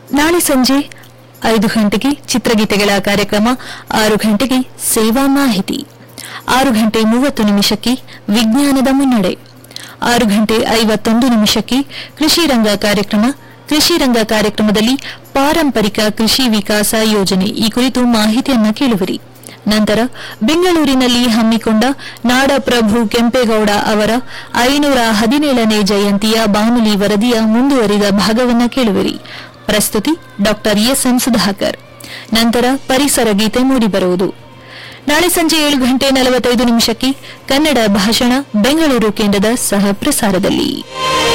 ನಾಳೆ ಸಂಜೆ ಐದು ಗಂಟೆಗೆ ಚಿತ್ರಗೀತೆಗಳ ಕಾರ್ಯಕ್ರಮ ಆರು ಗಂಟೆಗೆ ಸೇವಾ ಮಾಹಿತಿ ಆರು ಗಂಟೆ ಮೂವತ್ತು ನಿಮಿಷಕ್ಕೆ ವಿಜ್ಞಾನದ ಮುನ್ನಡೆ ಆರು ಗಂಟೆ ಐವತ್ತೊಂದು ನಿಮಿಷಕ್ಕೆ ಕೃಷಿ ರಂಗ ಕಾರ್ಯಕ್ರಮ ಕೃಷಿ ರಂಗ ಕಾರ್ಯಕ್ರಮದಲ್ಲಿ ಪಾರಂಪರಿಕ ಕೃಷಿ ವಿಕಾಸ ಯೋಜನೆ ಈ ಕುರಿತು ಮಾಹಿತಿಯನ್ನ ಕೇಳುವಿರಿ ನಂತರ ಬೆಂಗಳೂರಿನಲ್ಲಿ ಹಮ್ಮಿಕೊಂಡ ನಾಡಪ್ರಭು ಕೆಂಪೇಗೌಡ ಅವರ ಐನೂರ ಹದಿನೇಳನೇ ಜಯಂತಿಯ ಬಾನುಲಿ ವರದಿಯ ಮುಂದುವರಿದ ಭಾಗವನ್ನ ಕೇಳುವಿರಿ ಪ್ರಸ್ತುತಿ ಡಾಕ್ಟರ್ ಎಸ್ಎಂ ಸುಧಾಕರ್ ನಂತರ ಪರಿಸರ ಗೀತೆ ಮೂಡಿಬರುವುದು ನಾಳೆ ಸಂಜೆ ಏಳು ಗಂಟೆ ನಲವತ್ತೈದು ನಿಮಿಷಕ್ಕೆ ಕನ್ನಡ ಭಾಷಣ ಬೆಂಗಳೂರು ಕೇಂದ್ರದ ಸಹ ಪ್ರಸಾರದಲ್ಲಿ